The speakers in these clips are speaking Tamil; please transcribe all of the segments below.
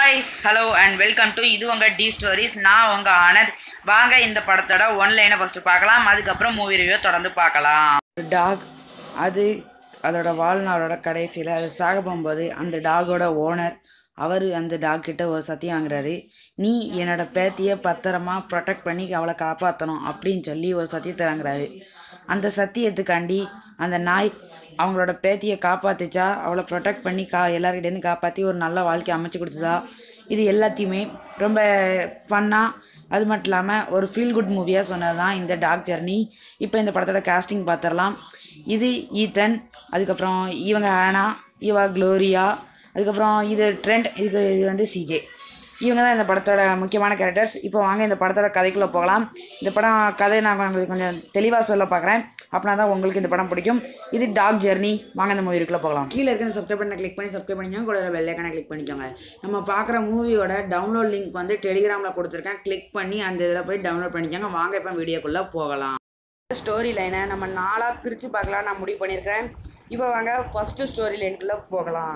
hi hello and welcome to இது உங்கள் டி ஸ்டோரிஸ் நான் உங்கள் ஆனந்த் வாங்க இந்த படத்தோட ஒன்லைனை ஃபஸ்ட்டு பார்க்கலாம் அதுக்கப்புறம் மூவி ரிவ்யூ தொடர்ந்து பார்க்கலாம் டாக் அது அதோட வாழ்நாளோட கடைசியில் அது சாக போகும்போது அந்த டாகோட ஓனர் அவர் அந்த டாக் கிட்ட ஒரு சத்தியம் வாங்குறாரு நீ என்னோட பேத்தியை பத்திரமா ப்ரொடெக்ட் பண்ணி அவளை காப்பாற்றணும் அப்படின்னு சொல்லி ஒரு சத்தியத்தை வாங்குறாரு அந்த சத்தியத்துக்காண்டி அந்த நாய் அவங்களோட பேத்தியை காப்பாத்துச்சா அவளை ப்ரொடெக்ட் பண்ணி கா எல்லார்கிட்டேருந்து காப்பாற்றி ஒரு நல்ல வாழ்க்கை அமைச்சு கொடுத்ததா இது எல்லாத்தையுமே ரொம்ப ஃபன்னாக அது மட்டும் இல்லாமல் ஒரு ஃபீல் குட் மூவியாக சொன்னது தான் இந்த டாக் ஜெர்னி இப்போ இந்த படத்தோட காஸ்டிங் பார்த்துடலாம் இது ஈத்தன் அதுக்கப்புறம் இவங்க ஆனா இவா க்ளோரியா அதுக்கப்புறம் இது ட்ரெண்ட் இது இது வந்து சிஜே இவங்க தான் இந்த படத்தோட முக்கியமான கேரக்டர்ஸ் இப்போ வாங்க இந்த படத்தோட கதைக்குள்ளே போகலாம் இந்த படம் கதை நான் உங்களுக்கு கொஞ்சம் தெளிவாக சொல்ல பார்க்குறேன் அப்படின்னா தான் உங்களுக்கு இந்த படம் பிடிக்கும் இது டாக் ஜெர்னி வாங்க இந்த மூவிக்குள்ளே போகலாம் கீழே இருக்க இந்த சப்ஸ்கிரைப் பண்ண கிளிக் பண்ணி சப்ஸ்கிரைப் பண்ணிக்கோங்க கூட வெள்ளைக்கான கிளிக் பண்ணிக்கோங்க நம்ம பார்க்குற மூவியோட டவுன்லோட் லிங்க் வந்து டெலிகிராமில் கொடுத்துருக்கேன் கிளிக் பண்ணி அந்த இதில் போய் டவுன்லோட் பண்ணிக்கோங்க வாங்க இப்போ வீடியோக்குள்ளே போகலாம் ஸ்டோரி லைனை நம்ம நாளாக பிரித்து பார்க்கலாம் நான் முடிவு பண்ணியிருக்கிறேன் இப்போ வாங்க ஃபஸ்ட்டு ஸ்டோரி லைனுக்குள்ளே போகலாம்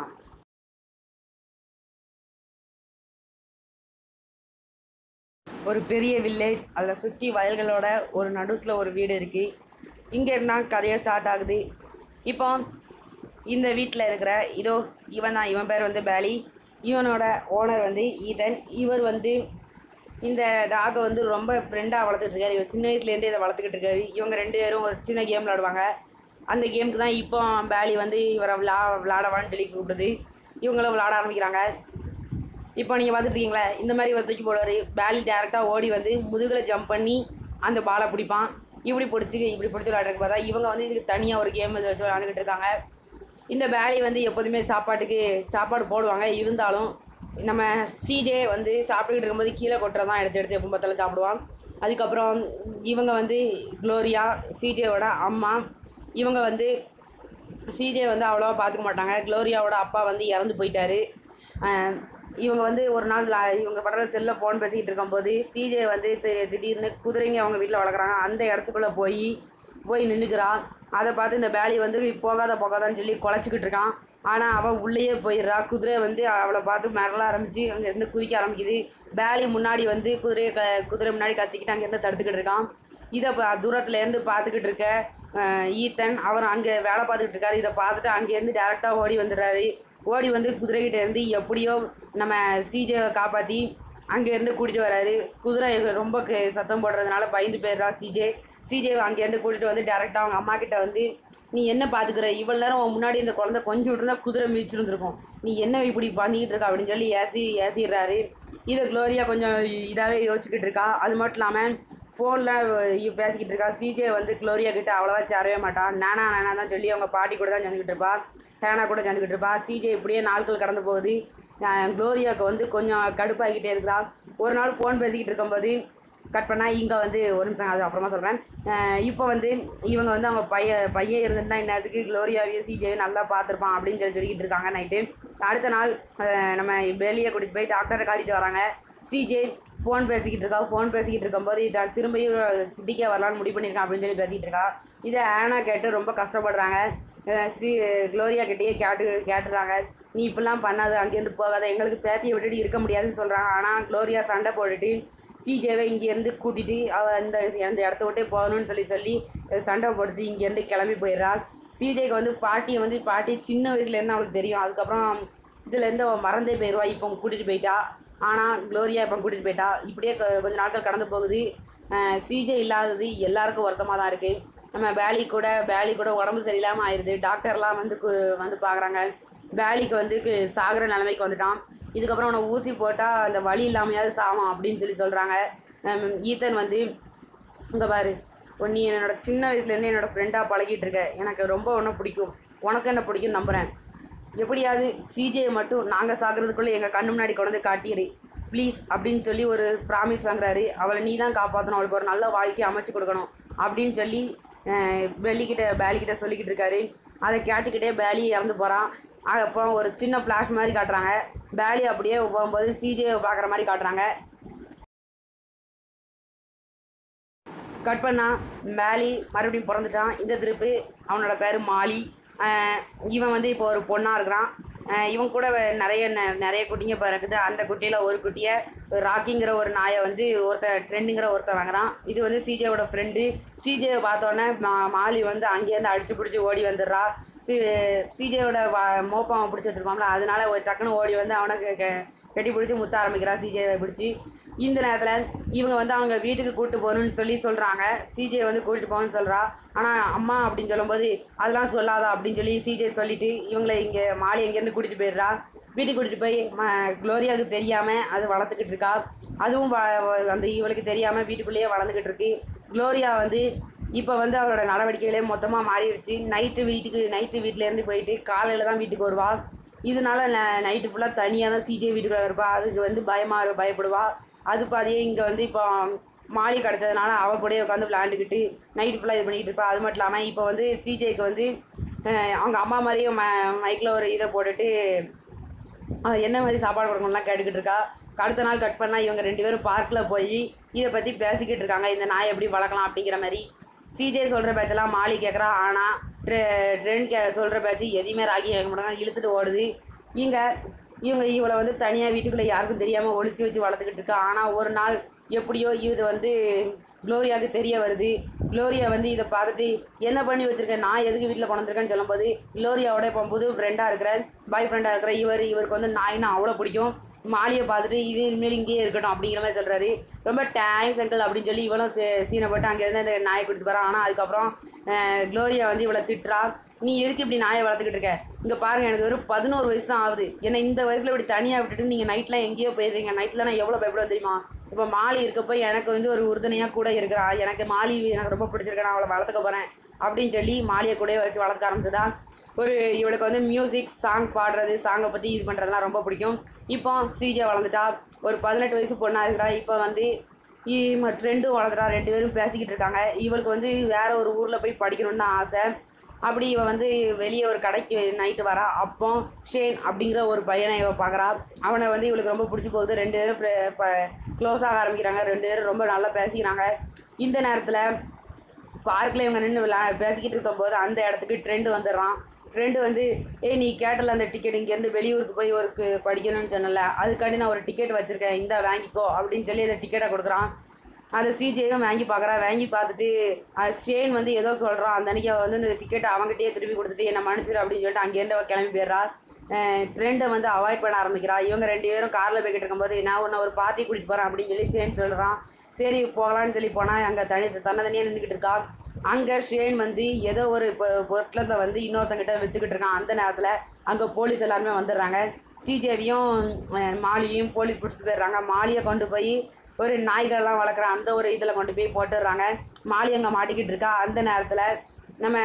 ஒரு பெரிய வில்லேஜ் அதில் சுற்றி வயல்களோட ஒரு நடுஸில் ஒரு வீடு இருக்குது இங்கே இருந்தால் கதையாக ஸ்டார்ட் ஆகுது இப்போ இந்த வீட்டில் இருக்கிற இதோ இவன் தான் இவன் பேர் வந்து பேலி இவனோட ஓனர் வந்து ஈதன் இவர் வந்து இந்த டாகை வந்து ரொம்ப ஃப்ரெண்டாக வளர்த்துட்டு இருக்காரு இவர் சின்ன வயசுலேருந்தே இதை வளர்த்துக்கிட்டு இருக்காரு இவங்க ரெண்டு பேரும் ஒரு சின்ன கேம் விளாடுவாங்க அந்த கேமுக்கு தான் இப்போ பேலி வந்து இவரை விளா விளாடவான்னு சொல்லி கூப்பிடுது இவங்களும் விளாட ஆரம்பிக்கிறாங்க இப்போ நீங்கள் பார்த்துட்ருக்கீங்களே இந்த மாதிரி ஒரு தூக்கி போடுவார் பேலி டேரெக்டாக ஓடி வந்து முதுகில் ஜம்ப் பண்ணி அந்த பாலை பிடிப்பான் இப்படி பிடிச்சி இப்படி பிடிச்சி விளையாடுறதுக்கு பார்த்தா இவங்க வந்து இதுக்கு தனியாக ஒரு கேம் இதை வச்சு விளையாண்டுக்கிட்டு இருக்காங்க இந்த பேலி வந்து எப்போதுமே சாப்பாட்டுக்கு சாப்பாடு போடுவாங்க இருந்தாலும் நம்ம சிஜே வந்து சாப்பிட்டுக்கிட்டு இருக்கும்போது கீழே கொட்டுறதான் எடுத்து எடுத்து எப்போ பார்த்தாலும் சாப்பிடுவான் அதுக்கப்புறம் இவங்க வந்து க்ளோரியா சிஜேவோட அம்மா இவங்க வந்து சிஜே வந்து அவ்வளோவா பார்த்துக்க மாட்டாங்க க்ளோரியாவோட அப்பா வந்து இறந்து போயிட்டாரு ஆஹ் இவங்க வந்து ஒரு நாள் லா- இவங்க படுற செல்லில் ஃபோன் பேசிக்கிட்டு இருக்கும்போது சிஜே வந்து தி- திடீர்னு குதிரைங்க அவங்க வீட்டில் வளர்க்குறாங்க அந்த இடத்துக்குள்ளே போய் போய் நின்றுக்கிறான் அதை பார்த்து இந்த பேலி வந்து போகாத போகாதான்னு சொல்லி குலைச்சிக்கிட்டு இருக்கான் ஆனால் அவள் உள்ளேயே போயிடுறா குதிரை வந்து அவளை பார்த்து மிரள ஆரம்பிச்சு அங்கேருந்து குதிக்க ஆரம்பிக்குது பேலி முன்னாடி வந்து குதிரையை க குதிரை முன்னாடி கத்திக்கிட்டு அங்கேருந்து தடுத்துக்கிட்டு இருக்கான் இதை பா- தூரத்துல இருந்து பார்த்துக்கிட்டு இருக்க அஹ், ஈத்தன் அவர் அங்கே வேலை பார்த்துக்கிட்டு இருக்காரு இதை பார்த்துட்டு அங்கேருந்து டேரெக்டாக ஓடி வந்துடுறாரு ஓடி வந்து குதிரைகிட்ட இருந்து எப்படியோ நம்ம சிஜேவை காப்பாற்றி அங்கேருந்து கூட்டிகிட்டு வராரு குதிரை ரொம்ப க- சத்தம் போடுறதுனால பயந்து போயிடுறா சிஜே சிஜேவை அங்கேருந்து கூட்டிகிட்டு வந்து டேரெக்டாக அவங்க அம்மா கிட்ட வந்து நீ என்ன பார்த்துக்கிற இவ்வளோ நேரம் உன் முன்னாடி இந்த குழந்தை கொஞ்சம் விட்டுருந்தா குதிரை மிதிச்சிருந்துருக்கும் நீ என்ன இப்படி பண்ணிக்கிட்டு இருக்க அப்படின்னு சொல்லி ஏசி ஏசிடுறாரு இதை க்ளோரியா கொஞ்சம் இதாகவே யோசிச்சுக்கிட்டு இருக்கா அது மட்டும் இல்லாமல் ஃபோனில் பேசிக்கிட்டு இருக்கா சிஜே வந்து க்ளோரியா கிட்ட அவ்வளோவா சேரவே மாட்டான் நானா நானா தான் சொல்லி அவங்க பாட்டி கூட தான் சேர்ந்துக்கிட்டு இருப்பா ஹேனா கூட சேர்ந்துக்கிட்டு இருப்பா சிஜே இப்படியே நாட்கள் கடந்து போகுது அஹ் க்ளோரியாவுக்கு வந்து கொஞ்சம் கடுப்பாகிக்கிட்டே இருக்கிறா ஒரு நாள் ஃபோன் பேசிக்கிட்டு இருக்கும்போது கட் பண்ணால் இங்கே வந்து ஒரு நிமிஷம் அது அப்புறமா சொல்கிறேன் இப்போ வந்து இவங்க வந்து அவங்க பையன் பையன் இருந்துட்டா இன்னத்துக்கு க்ளோரியாவையும் சிஜேவையும் நல்லா பார்த்துருப்பான் அப்படின்னு சொல்லி சொல்லிக்கிட்டு இருக்காங்க நைட்டு அடுத்த நாள் அஹ் நம்ம வெளியே கூட்டிகிட்டு போய் டாக்டரை காட்டிட்டு வராங்க சிஜே ஃபோன் பேசிக்கிட்டு இருக்கா ஃபோன் பேசிக்கிட்டு இருக்கும்போது த- திரும்பியும் சிட்டிக்கே வரலான்னு முடிவு பண்ணியிருக்கான் அப்படின்னு சொல்லி பேசிக்கிட்டு இருக்கா இதை ஆனா கேட்டு ரொம்ப கஷ்டப்படுறாங்க அஹ் சி க்ளோரியா கிட்டேயே கேட்டு கேட்டுறாங்க நீ இப்படிலாம் பண்ணாத அங்கேருந்து போகாத எங்களுக்கு பேத்தியை விட்டுட்டு இருக்க முடியாதுன்னு சொல்கிறாங்க ஆனால் க்ளோரியா சண்டை போட்டுட்டு சிஜேவை இங்கேருந்து கூட்டிகிட்டு அவ இந்த அந்த இடத்த விட்டே போகணும்னு சொல்லி சொல்லி சண்டை போட்டுட்டு இங்கேருந்து கிளம்பி போயிடுறா சிஜேக்கு வந்து பாட்டியை வந்து பாட்டி சின்ன வயசுலேருந்து அவளுக்கு தெரியும் அதுக்கப்புறம் இதுலேருந்து அவள் மறந்தே போயிடுவா இப்போ கூட்டிகிட்டு போயிட்டா ஆனால் க்ளோரியா இப்போ கூட்டிகிட்டு போயிட்டா இப்படியே கொ- கொஞ்ச நாட்கள் கடந்து போகுது சிஜே இல்லாதது எல்லாருக்கும் வருத்தமாக தான் இருக்குது நம்ம பேலி கூட பேலி கூட உடம்பு சரியில்லாமல் ஆயிடுது டாக்டர்லாம் வந்து கு- வந்து பார்க்குறாங்க பேலிக்கு வந்து கு- சாகுற நிலைமைக்கு வந்துட்டான் இதுக்கப்புறம் அவனை ஊசி போட்டால் அந்த வலி இல்லாமையாவது சாவான் அப்படின்னு சொல்லி சொல்கிறாங்க ஈத்தன் வந்து இங்கே பாரு உன் நீ என்னோட சின்ன வயசுலேருந்து என்னோட ஃப்ரெண்டாக பழகிட்டு இருக்க எனக்கு ரொம்ப ஒன்றை பிடிக்கும் உனக்கு என்ன பிடிக்கும் நம்புகிறேன் எப்படியாவது சிஜே மட்டும் நாங்கள் சாகிறதுக்குள்ளே எங்கள் கண்ணு முன்னாடி கொண்டு வந்து காட்டிடு ப்ளீஸ் அப்படின்னு சொல்லி ஒரு ப்ராமிஸ் வாங்குறாரு அவளை நீ தான் காப்பாற்றணும் அவளுக்கு ஒரு நல்ல வாழ்க்கையை அமைச்சு கொடுக்கணும் அப்படின்னு சொல்லி பெல்லிக்கிட்ட பேலிக்கிட்ட சொல்லிக்கிட்டு இருக்காரு அதை கேட்டுக்கிட்டே பேலி இறந்து போகிறான் அப்போ ஒரு சின்ன ஃப்ளாஷ் மாதிரி காட்டுறாங்க பேலி அப்படியே போகும்போது சிஜே பார்க்குற மாதிரி காட்டுறாங்க கட் பண்ணா மேலி மறுபடியும் பிறந்துட்டான் இந்த திருப்பு அவனோட பேர் மாலி ஆஹ் இவன் வந்து இப்போ ஒரு பொண்ணாக இருக்கிறான் அஹ் இவங்க கூட வ- நிறைய ந- நிறைய குட்டிங்க பிறக்குது அந்த குட்டியில் ஒரு குட்டியை ராக்கிங்கிற ஒரு நாயை வந்து ஒருத்தன் ட்ரெண்டுங்கிற ஒருத்தன் வாங்குறான் இது வந்து சிஜேவோட ஃப்ரெண்டு சிஜேவை பார்த்தோன்னே மா மாலி வந்து அங்கேருந்து அடிச்சு பிடிச்சி ஓடி வந்துடுறா சி சிஜேவோட வா மோப்பம் அவன் பிடிச்சி வச்சிருப்பான்ல அதனால ஒரு டக்குன்னு ஓடி வந்து அவனை கெ- கெ- கட்டி பிடிச்சி முத்த ஆரம்பிக்கிறா சிஜேவை பிடிச்சி இந்த நேரத்தில் இவங்க வந்து அவங்க வீட்டுக்கு கூட்டு போகணும்னு சொல்லி சொல்கிறாங்க சிஜே வந்து கூட்டிட்டு போகணும்னு சொல்கிறா ஆனால் அம்மா அப்படின்னு சொல்லும்போது அதெல்லாம் சொல்லாதா அப்படின்னு சொல்லி சிஜே சொல்லிட்டு இவங்களை இங்கே மாலி எங்கேருந்து கூட்டிகிட்டு போயிடுறா வீட்டுக்கு கூட்டிகிட்டு போய் ம க்ளோரியாவுக்கு தெரியாமல் அது வளர்த்துக்கிட்டு இருக்கா அதுவும் வ- வ- அந்த இவளுக்கு தெரியாமல் வீட்டுக்குள்ளேயே வளர்ந்துக்கிட்டு இருக்கு க்ளோரியா வந்து இப்போ வந்து அவரோட நடவடிக்கைகளே மொத்தமாக மாறிடுச்சு நைட்டு வீட்டுக்கு நைட்டு வீட்டிலேருந்து போயிட்டு காலையில் தான் வீட்டுக்கு வருவா இதனால நைட்டு ஃபுல்லாக தனியாக தான் சிஜே வீட்டுக்குள்ள இருப்பா அதுக்கு வந்து பயமாக பயப்படுவா அது பாதியே இங்கே வந்து இப்போ மாலி கிடச்சதுனால அவ கூடயே உட்காந்து விளாண்டுக்கிட்டு நைட்டு ஃபுல்லாக இது பண்ணிக்கிட்டு இருப்பா அது மட்டும் இல்லாமல் இப்போ வந்து சிஜேக்கு வந்து அஹ், அவங்க அம்மா மாதிரியே ம மைக்கில் ஒரு இதை போட்டுட்டு அஹ், என்ன மாதிரி சாப்பாடு கொடுக்கணும்லாம் கேட்டுக்கிட்டு இருக்கா அடுத்த நாள் கட் பண்ணால் இவங்க ரெண்டு பேரும் பார்க்கில் போய் இதை பற்றி பேசிக்கிட்டு இருக்காங்க இந்த நாய் எப்படி வளர்க்கலாம் அப்படிங்கிற மாதிரி சிஜே சொல்கிற பேச்செல்லாம் மாலி கேட்குறா ஆனால் ட்ரெ ட்ரெண்ட் கே சொல்கிற பேச்சு எதையுமே ராகி கேட்க மாட்டாங்க இழுத்துட்டு ஓடுது இங்கே இவங்க இவளை வந்து தனியாக வீட்டுக்குள்ளே யாருக்கும் தெரியாமல் ஒளிச்சு வச்சு வளர்த்துக்கிட்டு இருக்கா ஆனால் ஒரு நாள் எப்படியோ இது வந்து க்ளோரியாவுக்கு தெரிய வருது க்ளோரியா வந்து இதை பார்த்துட்டு என்ன பண்ணி வச்சிருக்கேன் நான் எதுக்கு வீட்டில் கொண்டு வந்திருக்கேன்னு சொல்லும்போது க்ளோரியாவோட இப்போ புது ஃப்ரெண்டாக இருக்கிற பாய் ஃப்ரெண்டாக இருக்கிற இவர் இவருக்கு வந்து நாய்னா அவ்வளோ பிடிக்கும் மாலியை பார்த்துட்டு இது இனிமேல் இங்கேயே இருக்கட்டும் அப்படிங்கிற மாதிரி சொல்கிறாரு ரொம்ப தேங்க்ஸ் அங்கிள் அப்படின்னு சொல்லி இவளும் சீ- சீனை போட்டு அங்கேருந்து அந்த நாயை கொடுத்து போகிறான் ஆனால் அதுக்கப்புறம் அஹ், க்ளோரியா வந்து இவளை திட்டுறா நீ எதுக்கு இப்படி நாயை வளர்த்துக்கிட்டு இருக்க இங்கே பாருங்க எனக்கு வெறும் பதினோரு வயசு தான் ஆகுது என்னை இந்த வயசில் இப்படி தனியாக விட்டுட்டு நீங்கள் நைட்லாம் எங்கேயோ போயிடுறீங்க நைட்டில் நான் எவ்வளோ பயப்படுவேன் தெரியுமா இப்போ மாலி இருக்கப்போ எனக்கு வந்து ஒரு உறுதுணையாக கூட இருக்கிறா எனக்கு மாலி எனக்கு ரொம்ப பிடிச்சிருக்கு நான் அவளை வளர்த்துக்க போகிறேன் அப்படின்னு சொல்லி மாலியை கூட வச்சு வளர்க்க ஆரம்பிச்சதா ஒரு இவளுக்கு வந்து மியூசிக் சாங் பாடுறது சாங்கை பற்றி இது பண்ணுறதுலாம் ரொம்ப பிடிக்கும் இப்போ சிஜே வளர்ந்துட்டா ஒரு பதினெட்டு வயசு பொண்ணாக இருக்கிறா இப்போ வந்து ட்ரெண்டும் வளர்ந்துட்டா ரெண்டு பேரும் பேசிக்கிட்டு இருக்காங்க இவளுக்கு வந்து வேற ஒரு ஊரில் போய் படிக்கணும்னு தான் ஆசை அப்படி இவ வந்து வெளியே ஒரு கடைக்கு நைட்டு வரா அப்போ ஷேன் அப்படிங்கிற ஒரு பையனை இவ பார்க்குறா அவனை வந்து இவளுக்கு ரொம்ப பிடிச்சி போகுது ரெண்டு பேரும் க்ளோஸ் ஆக ஆரம்பிக்கிறாங்க ரெண்டு பேரும் ரொம்ப நல்லா பேசிக்கிறாங்க இந்த நேரத்தில் பார்க்கில் இவங்க நின்று விளா பேசிக்கிட்டு இருக்கும்போது அந்த இடத்துக்கு ட்ரெண்டு வந்துடுறான் ட்ரெண்டு வந்து ஏய் நீ கேட்டல அந்த டிக்கெட் இங்கேருந்து வெளியூருக்கு போய் ஒரு கு- படிக்கணும்னு சொன்னல அதுக்காண்டி நான் ஒரு டிக்கெட் வச்சுருக்கேன் இந்தா வாங்கிக்கோ அப்படின்னு சொல்லி அந்த டிக்கெட்டை கொடுக்குறான் அதை சிஜேயும் வாங்கி பார்க்குறா வாங்கி பார்த்துட்டு அது ஷேன் வந்து ஏதோ சொல்கிறான் அந்த அன்றைக்கி அவள் வந்து இந்த டிக்கெட்டை அவங்ககிட்டயே திருப்பி கொடுத்துட்டு என்னை மன்னிச்சிரு அப்படின்னு சொல்லிட்டு அங்கேருந்து அவள் கிளம்பி போயிடுறா ட்ரெண்டை வந்து அவாய்ட் பண்ண ஆரம்பிக்கிறா இவங்க ரெண்டு பேரும் காரில் போய்கிட்டு இருக்கும்போது நான் உன்னை ஒரு பார்ட்டி கூட்டிகிட்டு போகிறேன் அப்படின்னு சொல்லி ஷேன் சொல்கிறான் சரி போகலான்னு சொல்லி போனால் அங்கே தனி தன்னை தனியாக நின்றுக்கிட்டு இருக்கா அங்கே ஷேன் வந்து ஏதோ ஒரு பொருட்களை வந்து இன்னொருத்தங்கிட்ட விற்றுக்கிட்டு இருக்கான் அந்த நேரத்தில் அங்கே போலீஸ் எல்லாருமே வந்துடுறாங்க சிஜேவியும் மாலியும் போலீஸ் பிடிச்சிட்டு போயிடுறாங்க மாலியை கொண்டு போய் ஒரு நாய்களெல்லாம் வளர்க்குற அந்த ஒரு இதில் கொண்டு போய் போட்டுடுறாங்க மாலி அங்கே மாட்டிக்கிட்டு இருக்கா அந்த நேரத்தில் நம்ம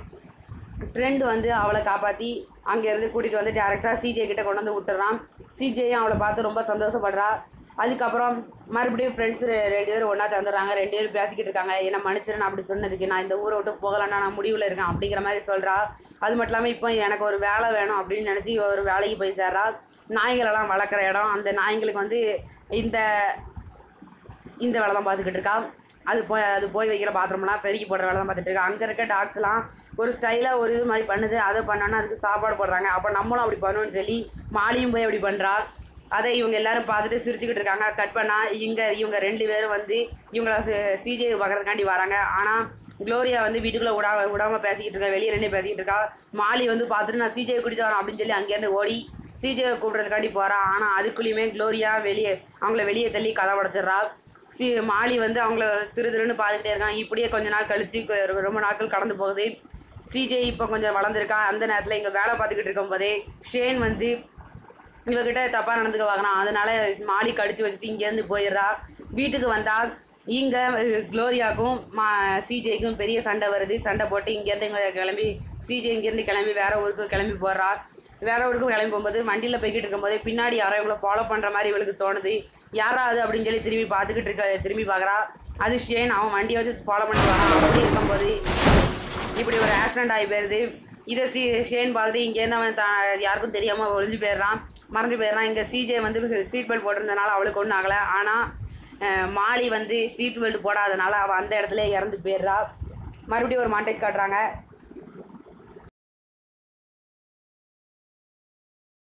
ட்ரெண்ட் வந்து அவளை காப்பாற்றி அங்கேருந்து கூட்டிகிட்டு வந்து டேரெக்டாக சிஜே கிட்ட கொண்டு வந்து விட்டுறான் சிஜேயும் அவளை பார்த்து ரொம்ப சந்தோஷப்படுறா அதுக்கப்புறம் மறுபடியும் ஃப்ரெண்ட்ஸ் ரெண்டு பேரும் ஒன்றா சேர்ந்துடுறாங்க ரெண்டு பேரும் பேசிக்கிட்டு இருக்காங்க என்ன மன்னிச்சிரு நான் அப்படி சொன்னதுக்கு நான் இந்த ஊரை விட்டு போகலன்னா நான் முடிவில் இருக்கேன் அப்படிங்கிற மாதிரி சொல்கிறா அது மட்டும் இல்லாமல் இப்போ எனக்கு ஒரு வேலை வேணும் அப்படின்னு நினச்சி ஒரு வேலைக்கு போய் சேர்றா நாய்களெல்லாம் வளர்க்குற இடம் அந்த நாய்களுக்கு வந்து இந்த இந்த வேலை தான் பார்த்துக்கிட்டு இருக்கா அது போய் அது போய் வைக்கிற பாத்ரூம்லாம் பெருக்கி போடுற வேலை தான் பார்த்துட்டு இருக்கா அங்கே இருக்க டாக்ஸ்லாம் ஒரு ஸ்டைலாக ஒரு இது மாதிரி பண்ணுது அதை பண்ணோன்னா அதுக்கு சாப்பாடு போடுறாங்க அப்போ நம்மளும் அப்படி பண்ணுவோம்னு சொல்லி மாலியும் போய் அப்படி பண்ணுறா அதை இவங்க எல்லாரும் பார்த்துட்டு சிரிச்சுக்கிட்டு இருக்காங்க கட் பண்ணால் இங்கே இவங்க ரெண்டு பேரும் வந்து இவங்கள சிஜே பார்க்கறதுக்காண்டி வராங்க ஆனால் க்ளோரியா வந்து வீட்டுக்குள்ளே விடாம விடாமல் பேசிக்கிட்டு இருக்கா வெளியே நின்று பேசிக்கிட்டு இருக்கா மாலி வந்து பார்த்துட்டு நான் சிஜே கூட்டிட்டு வரேன் அப்படின்னு சொல்லி அங்கேருந்து ஓடி சிஜேவை கூப்பிட்றதுக்காண்டி போகிறான் ஆனால் அதுக்குள்ளேயுமே க்ளோரியா வெளியே அவங்கள வெளியே தள்ளி கதை உடச்சிட்றா சி மாலி வந்து அவங்கள திரு திருன்னு பார்த்துக்கிட்டே இருக்கான் இப்படியே கொஞ்ச நாள் கழிச்சு கொ- ரொம்ப நாட்கள் கடந்து போகுது சிஜே இப்போ கொஞ்சம் வளர்ந்துருக்கான் அந்த நேரத்தில் இங்கே வேலை பார்த்துக்கிட்டு இருக்கும்போதே ஷேன் வந்து இவகிட்ட தப்பாக நடந்துக்க வாங்கினான் அதனால மாலி கடிச்சு வச்சுட்டு இங்கேருந்து போயிடுறா வீட்டுக்கு வந்தால் இங்கே க்ளோரியாவுக்கும் மா சிஜேக்கும் பெரிய சண்டை வருது சண்டை போட்டு இங்கேருந்து இங்கே கிளம்பி சிஜே இங்கேருந்து கிளம்பி வேற ஊருக்கு கிளம்பி போகிறா வேற ஊருக்கு கிளம்பி போகும்போது வண்டியில் போய்கிட்டு இருக்கும்போது பின்னாடி யாரோ இவங்களை ஃபாலோ பண்ணுற மாதிரி இவளுக்கு தோணுது யாரா அது அப்படின்னு சொல்லி திரும்பி பார்த்துக்கிட்டு இருக்க திரும்பி பார்க்குறா அது ஷேன் அவன் வண்டியை வச்சு ஃபாலோ பண்ணி வரான் அப்படி இருக்கும்போது இப்படி ஒரு ஆக்சிடென்ட் ஆகி போயிடுது இதை சி ஷேன் பார்த்துட்டு இங்கேருந்து அவன் தான் யாருக்கும் தெரியாமல் ஒளிஞ்சு போயிடுறான் மறைஞ்சு போயிடுறான் இங்கே சிஜே வந்து சீட் பெல்ட் போட்டிருந்தனால அவளுக்கு ஒன்றும் ஆகலை ஆனால் மாலி வந்து சீட் பெல்ட் போடாதனால அவள் அந்த இடத்துல இறந்து போயிடுறா மறுபடியும் ஒரு மாண்டேஜ் காட்டுறாங்க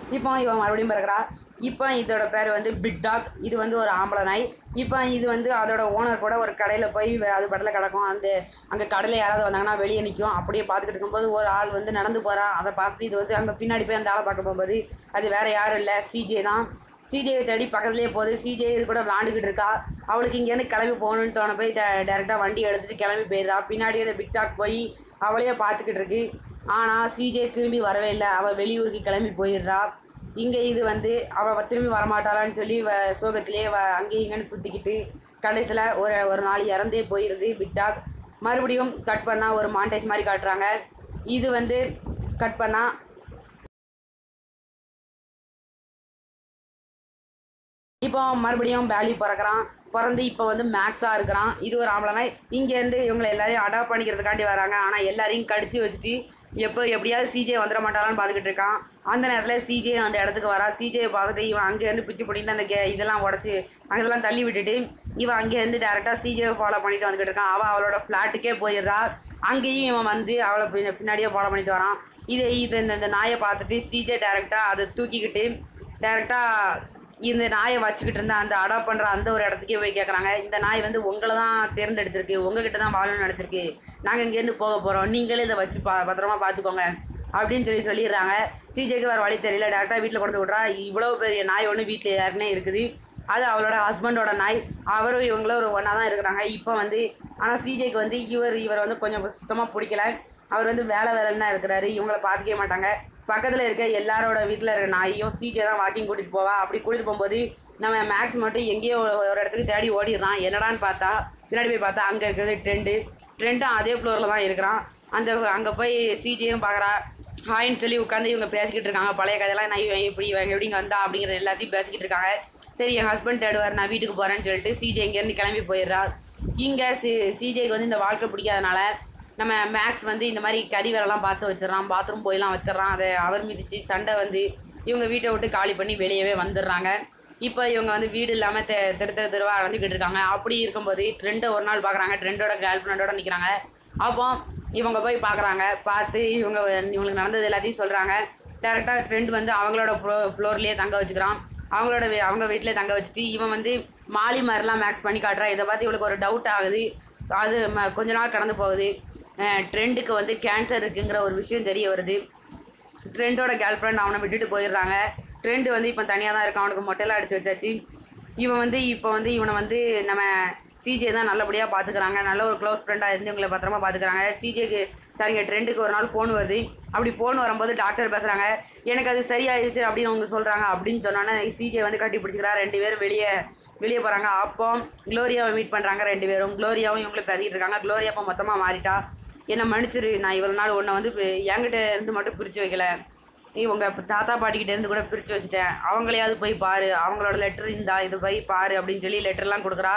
இப்போ இவன் மறுபடியும் பிறகுறா இப்போ இதோட பேர் வந்து பிட் டாக் இது வந்து ஒரு ஆம்பளை நாய் இப்போ இது வந்து அதோட ஓனர் கூட ஒரு கடையில் போய் வே- அது படத்தில் கிடக்கும் அந்த அங்கே கடையில் யாராவது வந்தாங்கன்னா வெளியே நிற்கும் அப்படியே பார்த்துக்கிட்டு இருக்கும்போது ஒரு ஆள் வந்து நடந்து போகிறான் அதை பார்த்து இது வந்து அங்கே பின்னாடி போய் அந்த ஆளை பார்க்க போகும்போது அது வேற யாரும் இல்லை சிஜே தான் சிஜேவை தேடி பக்கத்துலேயே போகுது சிஜே இது கூட விளாண்டுக்கிட்டு இருக்கா அவளுக்கு இங்கேருந்து கிளம்பி போகணும்னு தோண போய் டேரெக்டாக வண்டி எடுத்துகிட்டு கிளம்பி போயிடுறா பின்னாடி அந்த பிக் டாக் போய் அவளையே பார்த்துக்கிட்டு இருக்கு ஆனால் சிஜே திரும்பி வரவே இல்லை அவள் வெளியூருக்கு கிளம்பி போயிடுறா இங்கே இது வந்து அவள் திரும்பி வரமாட்டாளான்னு சொல்லி வ சோகத்திலே வ அங்கேயும் இங்கேன்னு சுற்றிக்கிட்டு கடைசியில் ஒரு ஒரு நாள் இறந்தே போயிடுது பிக் டாக் மறுபடியும் கட் பண்ணால் ஒரு மாண்டேஜ் மாதிரி காட்டுறாங்க இது வந்து கட் பண்ணால் இப்போ மறுபடியும் பேலி பிறக்கிறான் பிறந்து இப்போ வந்து மேக்ஸாக இருக்கிறான் இது ஒரு ஆம்பளை நாய் இங்கேருந்து இவங்களை எல்லாரையும் அடாப்ட் பண்ணிக்கிறதுக்காண்டி வராங்க ஆனால் எல்லாரையும் கடிச்சு வச்சுட்டு எப்போ எப்படியாவது சிஜே வந்துட மாட்டாளான்னு பார்த்துக்கிட்டு இருக்கான் அந்த நேரத்தில் சிஜே அந்த இடத்துக்கு வரா சிஜே பார்த்துட்டு இவன் அங்கேருந்து பிச்சு பிடிட்டு அந்த கே இதெல்லாம் உடச்சி அங்கெல்லாம் தள்ளி விட்டுட்டு இவன் அங்கேருந்து டேரெக்டாக சிஜேவை ஃபாலோ பண்ணிட்டு வந்துக்கிட்டு இருக்கான் அவள் அவளோட ஃப்ளாட்டுக்கே போயிடுறா அங்கேயும் இவன் வந்து அவளை பின்ன- பின்னாடியே ஃபாலோ பண்ணிட்டு வரான் இதை இது இந்த இந்த நாயை பார்த்துட்டு சிஜே டேரெக்டாக அதை தூக்கிக்கிட்டு டேரெக்டாக இந்த நாயை வச்சுக்கிட்டு இருந்த அந்த அடாப்ட் பண்ணுற அந்த ஒரு இடத்துக்கே போய் கேட்குறாங்க இந்த நாய் வந்து உங்களை தான் தேர்ந்தெடுத்திருக்கு உங்ககிட்ட தான் வாழணும்னு நினச்சிருக்கு நாங்கள் இங்கேருந்து போக போகிறோம் நீங்களே இதை வச்சு பா பத்திரமா பார்த்துக்கோங்க அப்படின்னு சொல்லி சொல்லிடுறாங்க சிஜேக்கு வேறு வழி தெரியல டேரெக்டாக வீட்டில் கொண்டு விட்றா இவ்வளோ பெரிய நாய் ஒன்று வீட்டில் யாருனே இருக்குது அது அவளோட ஹஸ்பண்டோட நாய் அவரும் இவங்களும் ஒரு ஒன்றா தான் இருக்கிறாங்க இப்போ வந்து ஆனால் சிஜேக்கு வந்து இவர் இவர் வந்து கொஞ்சம் சுத்தமாக பிடிக்கல அவர் வந்து வேலை வேலைன்னு தான் இருக்கிறாரு இவங்கள பார்த்துக்கவே மாட்டாங்க பக்கத்தில் இருக்க எல்லாரோட வீட்டில் இருக்க நாயையும் சிஜே தான் வாக்கிங் கூட்டிகிட்டு போவா அப்படி கூட்டிகிட்டு போகும்போது நம்ம மேக்ஸ் மட்டும் எங்கேயோ ஒரு ஒரு இடத்துக்கு தேடி ஓடிடுறான் என்னடான்னு பார்த்தா பின்னாடி போய் பார்த்தா அங்கே இருக்கிறது ட்ரெண்டு ட்ரெண்டும் அதே ஃப்ளோரில் தான் இருக்கிறான் அந்த அங்கே போய் சிஜேயும் பார்க்குறா ஹாய்ன்னு சொல்லி உட்காந்து இவங்க பேசிக்கிட்டு இருக்காங்க பழைய கதையெல்லாம் நான் இவன் இப்படி இவன் எப்படி இங்கே வந்தா அப்படிங்கிற எல்லாத்தையும் பேசிக்கிட்டு இருக்காங்க சரி என் ஹஸ்பண்ட் தேடுவார் நான் வீட்டுக்கு போகிறேன்னு சொல்லிட்டு சிஜே இங்கேருந்து கிளம்பி போயிடுறா இங்கே சி சிஜேக்கு வந்து இந்த வாழ்க்கை பிடிக்காதனால நம்ம மேக்ஸ் வந்து இந்த மாதிரி கறி வேலைலாம் பார்த்து வச்சிடறான் பாத்ரூம் போயெல்லாம் வச்சிடறான் அதை அவர் மிதிச்சு சண்டை வந்து இவங்க வீட்டை விட்டு காலி பண்ணி வெளியவே வந்துடுறாங்க இப்போ இவங்க வந்து வீடு இல்லாமல் தெ தெரு தெரு தெருவாக அடைஞ்சிக்கிட்டு இருக்காங்க அப்படி இருக்கும்போது ட்ரெண்டை ஒரு நாள் பார்க்குறாங்க ட்ரெண்டோட கேர்ள் ஃப்ரெண்டோட நிற்கிறாங்க அப்போ இவங்க போய் பார்க்குறாங்க பார்த்து இவங்க வந்து இவங்களுக்கு நடந்தது எல்லாத்தையும் சொல்கிறாங்க டேரெக்டாக ஃப்ரெண்ட் வந்து அவங்களோட ஃப்ளோ ஃப்ளோர்லேயே தங்க வச்சுக்கிறான் அவங்களோட வீ- அவங்க வீட்டிலே தங்க வச்சுட்டு இவன் வந்து மாலி மாதிரிலாம் மேக்ஸ் பண்ணி காட்டுறான் இதை பார்த்து இவளுக்கு ஒரு டவுட் ஆகுது அது ம- கொஞ்ச நாள் கடந்து போகுது ட்ரெண்டுக்கு வந்து கேன்சர் இருக்குங்கிற ஒரு விஷயம் தெரிய வருது ட்ரெண்டோட கேர்ள் ஃப்ரெண்ட் அவனை விட்டுட்டு போயிடுறாங்க ட்ரெண்டு வந்து இப்போ தனியாக தான் இருக்கான் அவனுக்கு மொட்டையெல்லாம் அடிச்சு வச்சாச்சு இவன் வந்து இப்போ வந்து இவனை வந்து நம்ம சிஜே தான் நல்லபடியாக பார்த்துக்கிறாங்க நல்ல ஒரு க்ளோஸ் ஃப்ரெண்டாக இருந்து இவங்களை பத்திரமா பார்த்துக்கிறாங்க சிஜேக்கு சரிங்க ட்ரெண்டுக்கு ஒரு நாள் ஃபோன் வருது அப்படி ஃபோன் வரும்போது டாக்டர் பேசுகிறாங்க எனக்கு அது சரியாயிடுச்சு அப்படின்னு அவங்க சொல்கிறாங்க அப்படின்னு சொன்னோன்னே சிஜே வந்து கட்டி பிடிச்சிக்கிறா ரெண்டு பேரும் வெளியே வெளியே போகிறாங்க அப்போ க்ளோரியாவை மீட் பண்ணுறாங்க ரெண்டு பேரும் க்ளோரியாவும் இவங்களும் பேசிக்கிட்டு இருக்காங்க க்ளோரியா இப்போ மொத்தமாக மாறிட்டா என்னை மன்னிச்சிரு நான் இவ்வளோ நாள் உன்னை வந்து பி- என்கிட்ட இருந்து மட்டும் பிரித்து வைக்கல நீ உங்கள் தாத்தா பாட்டிக்கிட்ட இருந்து கூட பிரித்து வச்சுட்டேன் அவங்களையாவது போய் பாரு அவங்களோட லெட்டர் இந்தா இது போய் பாரு அப்படின்னு சொல்லி லெட்டர்லாம் கொடுக்குறா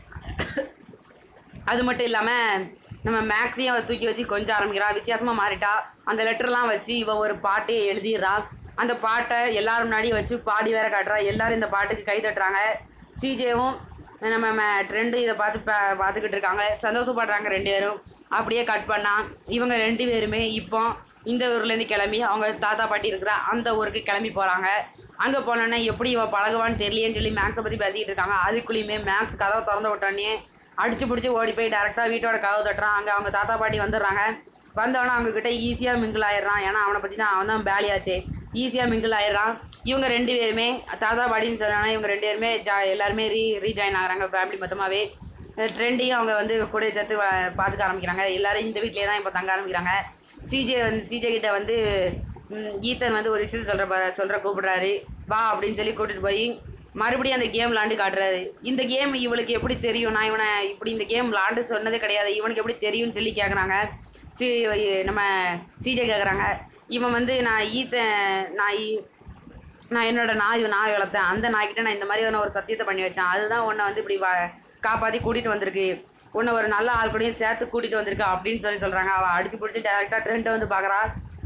அது மட்டும் இல்லாமல் நம்ம மேக்ஸையும் அவ தூக்கி வச்சு கொஞ்சம் ஆரம்பிக்கிறா வித்தியாசமாக மாறிட்டா அந்த லெட்டர்லாம் வச்சு இவ ஒரு பாட்டே எழுதிடுறா அந்த பாட்டை எல்லாரும் முன்னாடி வச்சு பாடி வேற காட்டுறா எல்லாரும் இந்த பாட்டுக்கு கை தட்டுறாங்க சிஜேவும் நம்ம ட்ரெண்டு இதை பார்த்து பா பார்த்துக்கிட்டு இருக்காங்க சந்தோஷப்படுறாங்க ரெண்டு பேரும் அப்படியே கட் பண்ணா இவங்க ரெண்டு பேருமே இப்போ இந்த ஊர்லேருந்து கிளம்பி அவங்க தாத்தா பாட்டி இருக்கிற அந்த ஊருக்கு கிளம்பி போகிறாங்க அங்கே போனோன்னே எப்படி இவன் பழகுவான்னு தெரியலையேன்னு சொல்லி மேக்ஸை பற்றி பேசிக்கிட்டு இருக்காங்க அதுக்குள்ளேயுமே மேக்ஸ் கதவை திறந்து விட்டோன்னே அடிச்சு பிடிச்சி ஓடி போய் டேரெக்டாக வீட்டோட கதவு தட்டுறான் அங்கே அவங்க தாத்தா பாட்டி வந்துடுறாங்க வந்தவொடனே அவங்க கிட்ட ஈஸியாக மிங்கிள் ஆயிடுறான் ஏன்னா அவனை பற்றி தான் அவன் தான் பேலியாச்சே ஈஸியாக மிங்கிள் ஆயிடுறான் இவங்க ரெண்டு பேருமே தாத்தா பாட்டின்னு சொன்னாங்கன்னா இவங்க ரெண்டு பேருமே ஜா எல்லாருமே ரீ ரீஜாயின் ஆகுறாங்க ஃபேமிலி மொத்தமாகவே ட்ரெண்டையும் அவங்க வந்து கூட சேர்த்து வ- பார்த்துக்க ஆரம்பிக்கிறாங்க எல்லாரும் இந்த வீட்டிலே தான் இப்போ தங்க ஆரம்பிக்கிறாங்க சிஜே வந்து சிஜே கிட்ட வந்து ம், ஈத்தன் வந்து ஒரு விஷயம் சொல்கிற சொல்கிற கூப்பிடுறாரு வா அப்படின்னு சொல்லி கூட்டிட்டு போய் மறுபடியும் அந்த கேம் விளாண்டு காட்டுறாரு இந்த கேம் இவளுக்கு எப்படி தெரியும் நான் இவனை இப்படி இந்த கேம் விளாண்டு சொன்னதே கிடையாது இவனுக்கு எப்படி தெரியும்னு சொல்லி கேட்குறாங்க சி நம்ம சிஜே கேட்குறாங்க இவன் வந்து நான் ஈத்தன் நான் ஈ- நான் என்னோட நாய் நாய் வளர்த்தேன் அந்த நாய்கிட்ட நான் இந்த மாதிரியான ஒரு சத்தியத்தை பண்ணி வச்சேன் அதுதான் உன்னை வந்து இப்படி வா காப்பாற்றி கூட்டிகிட்டு வந்திருக்கு உன்னை ஒரு நல்ல ஆள் கூடயும் சேர்த்து கூட்டிகிட்டு வந்திருக்கு அப்படின்னு சொல்லி சொல்கிறாங்க அவள் அடிச்சு பிடிச்சி டேரெக்டாக ட்ரெண்டை வந்து பார்க்குறா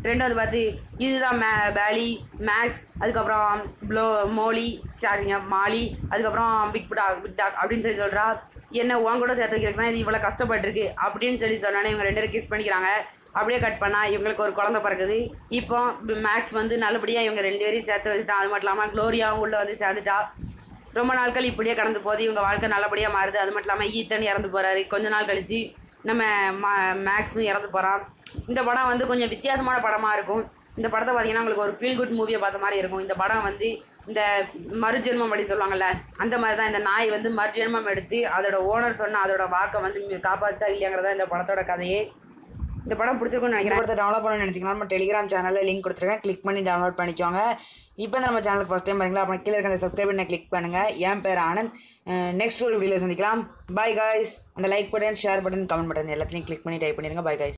ரெண்டு வந்து பார்த்து இதுதான் மே பேலி மேக்ஸ் அதுக்கப்புறம் ப்ளோ மோலி சாரிங்க மாலி அதுக்கப்புறம் பிக் டாக் பிக் டாக் அப்படின்னு சொல்லி சொல்கிறா என்ன உன் கூட சேர்த்து வைக்கிறதுனா இது இவ்வளோ கஷ்டப்பட்டிருக்கு அப்படின்னு சொல்லி சொன்னோன்னே இவங்க ரெண்டு பேரும் கிஸ் பண்ணிக்கிறாங்க அப்படியே கட் பண்ணால் இவங்களுக்கு ஒரு குழந்தை பிறக்குது இப்போ மேக்ஸ் வந்து நல்லபடியாக இவங்க ரெண்டு பேரையும் சேர்த்து வச்சுட்டான் அது மட்டும் இல்லாமல் க்ளோரியாவும் உள்ளே வந்து சேர்ந்துட்டா ரொம்ப நாட்கள் இப்படியே கடந்து போகுது இவங்க வாழ்க்கை நல்லபடியாக மாறுது அது மட்டும் இல்லாமல் ஈத்தன் இறந்து போகிறாரு கொஞ்ச நாள் கழிச்சு நம்ம மா மேக்ஸும் இறந்து போகிறான் இந்த படம் வந்து கொஞ்சம் வித்தியாசமான படமாக இருக்கும் இந்த படத்தை பார்த்தீங்கன்னா உங்களுக்கு ஒரு ஃபீல் குட் மூவியை பார்த்த மாதிரி இருக்கும் இந்த படம் வந்து இந்த மறுஜென்மம் அப்படி சொல்லுவாங்கல்ல அந்த மாதிரி தான் இந்த நாய் வந்து மறுஜென்மம் எடுத்து அதோட ஓனர் சொன்ன அதோட வாக்கை வந்து காப்பாற்றா இல்லையாங்கிறதா இந்த படத்தோட கதையே இந்த படம் பிடிச்சிருக்கும்னு இந்த நினைக்கிறேன் படத்தை டவுன்லோட் பண்ண நினச்சிக்கலாம் நம்ம டெலிகிராம் சேனலில் லிங்க் கொடுத்துருக்கேன் கிளிக் பண்ணி டவுன்லோட் பண்ணிக்கோங்க இப்போ நம்ம சேனலுக்கு ஃபஸ்ட் டைம் பாருங்களா அப்புறம் கீழே இருக்க அந்த சப்ஸ்கிரைப் பண்ண கிளிக் பண்ணுங்கள் என் பேர் ஆனந்த் நெக்ஸ்ட் ஒரு வீடியோ சந்திக்கலாம் பை காய்ஸ் அந்த like button share button comment button எல்லாத்தையும் கிளிக் பண்ணி டைப் பண்ணிடுங்க பை காய்ஸ்